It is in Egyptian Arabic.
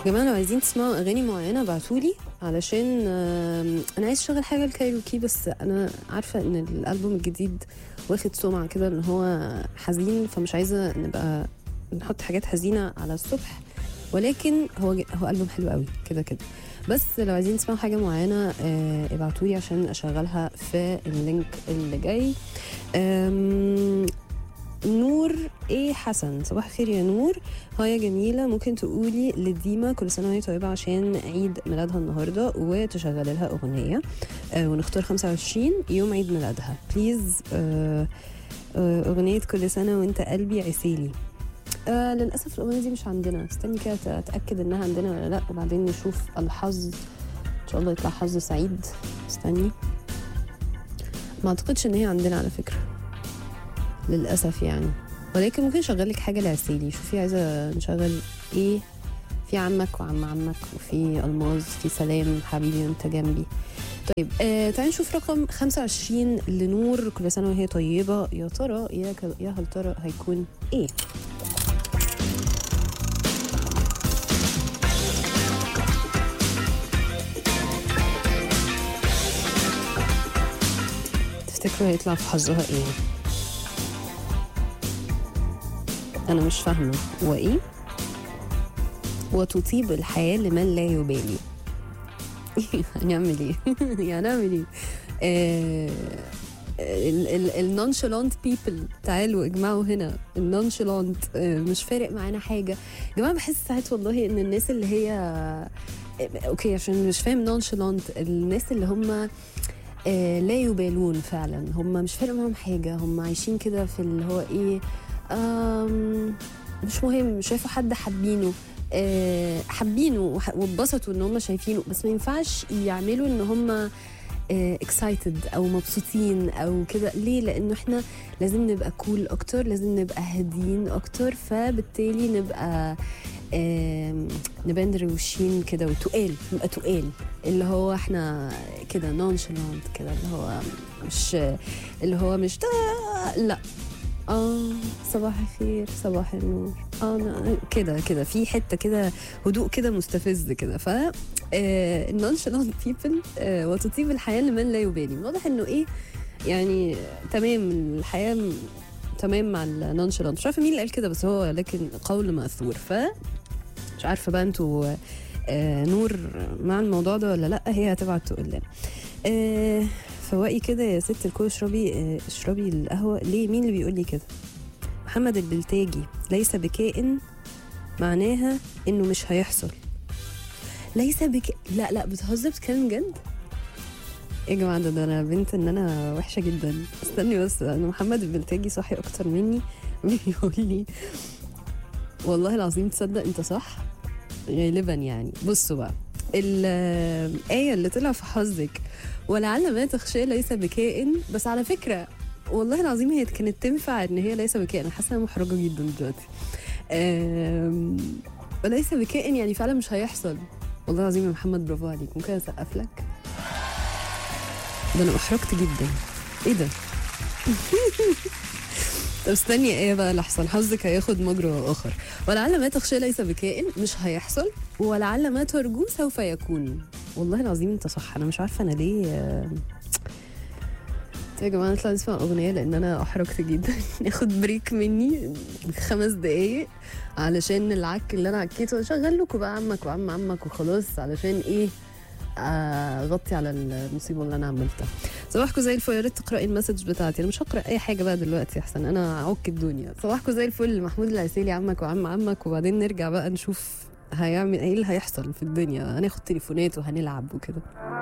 جماعة لو عايزين تسمعوا أغاني معينة ابعتولي علشان آم، أنا عايز أشغل حاجة الكايروكي بس أنا عارفة إن الألبوم الجديد واخد سمعة كده إن هو حزين فمش عايزة نبقى نحط حاجات حزينة على الصبح ولكن هو ج- هو ألبوم حلو قوي كده كده بس لو عايزين تسمعوا حاجة معينة آه، ابعتولي عشان أشغلها في اللينك اللي جاي آم، نور ايه حسن صباح الخير يا نور هاي جميلة ممكن تقولي لديما كل سنة وهي طيبة عشان عيد ميلادها النهاردة وتشغل لها أغنية آه ونختار 25 يوم عيد ميلادها بليز آه آه أغنية كل سنة وانت قلبي عسيلي آه للأسف الأغنية دي مش عندنا استني كده أتأكد إنها عندنا ولا لأ وبعدين نشوف الحظ إن شاء الله يطلع حظ سعيد استني ما أعتقدش إن هي عندنا على فكرة للأسف يعني ولكن ممكن نشغل لك حاجة لعسيلي شوفي عايزة نشغل ايه في عمك وعم عمك وفي الماظ في سلام حبيبي وانت جنبي طيب آه تعالي نشوف رقم 25 لنور كل سنة وهي طيبة يا ترى يا ك- يا هل ترى هيكون ايه تفتكروا هيطلع في حظها ايه انا مش فاهمه هو ايه وتطيب الحياه لمن لا يبالي هنعمل ايه يعني نعمل ايه آه النونشالانت بيبل تعالوا اجمعوا هنا النونشالانت مش فارق معانا حاجه يا جماعه بحس ساعات والله ان الناس اللي هي آه، اوكي عشان مش فاهم نونشالانت الناس اللي هم آه، لا يبالون فعلا هم مش فارق معاهم حاجه هم عايشين كده في اللي هو ايه آم، مش مهم شايفوا حد حابينه آه، حابينه وح- واتبسطوا ان هم شايفينه بس ما ينفعش يعملوا ان هم اكسايتد او مبسوطين او كده ليه لانه احنا لازم نبقى كول cool اكتر لازم نبقى هاديين اكتر فبالتالي نبقى آم، نبان روشين كده وتقال نبقى تقال اللي هو احنا كده نونشالانت كده اللي هو مش اللي هو مش دا- لا اه صباح الخير صباح النور اه أنا- كده كده في حته كده هدوء كده مستفز كده ف النونشالانت بيبل وتطيب الحياه لمن لا يبالي واضح انه ايه يعني تمام الحياه م- تمام مع النونشالانت مش عارفه مين اللي قال كده بس هو لكن قول ماثور ف مش عارفه بقى انتوا آه نور مع الموضوع ده ولا لا هي هتبعت تقول لنا آه فوقي كده يا ست الكل اشربي آه اشربي القهوه ليه مين اللي بيقول لي كده محمد البلتاجي ليس بكائن معناها انه مش هيحصل ليس بك لا لا بتهزر بتتكلم جد يا جماعه ده, ده انا بنت ان انا وحشه جدا استني بس انا محمد البلتاجي صاحي اكتر مني بيقول لي والله العظيم تصدق انت صح غالبا يعني بصوا بقى الآية اللي طلع في حظك ولعل ما تخشى ليس بكائن بس على فكرة والله العظيم هي كانت تنفع ان هي ليس بكائن أنا حاسة أنا محرجة جدا دلوقتي آم، وليس بكائن يعني فعلا مش هيحصل والله العظيم يا محمد برافو عليك ممكن اسقف لك ده انا احرجت جدا ايه ده طب استني ايه بقى اللي احسن حظك هياخد مجرى اخر ولعل ما تخشى ليس بكائن مش هيحصل ولعل ما ترجو سوف يكون والله العظيم انت صح انا مش عارفه انا ليه آه، يا جماعه نطلع نسمع اغنيه لان انا احرجت جدا ناخد بريك مني خمس دقايق علشان العك اللي انا عكيته اشغل لكم بقى عمك وعم عمك وخلاص علشان ايه اغطي على المصيبه اللي انا عملتها صباحكم زي الفل يا ريت تقراي المسج بتاعتي انا مش هقرا اي حاجه بقى دلوقتي احسن انا اعك الدنيا صباحكم زي الفل محمود العسيلي عمك وعم عمك وبعدين نرجع بقى نشوف هيعمل ايه اللي هيحصل في الدنيا هناخد تليفونات وهنلعب وكده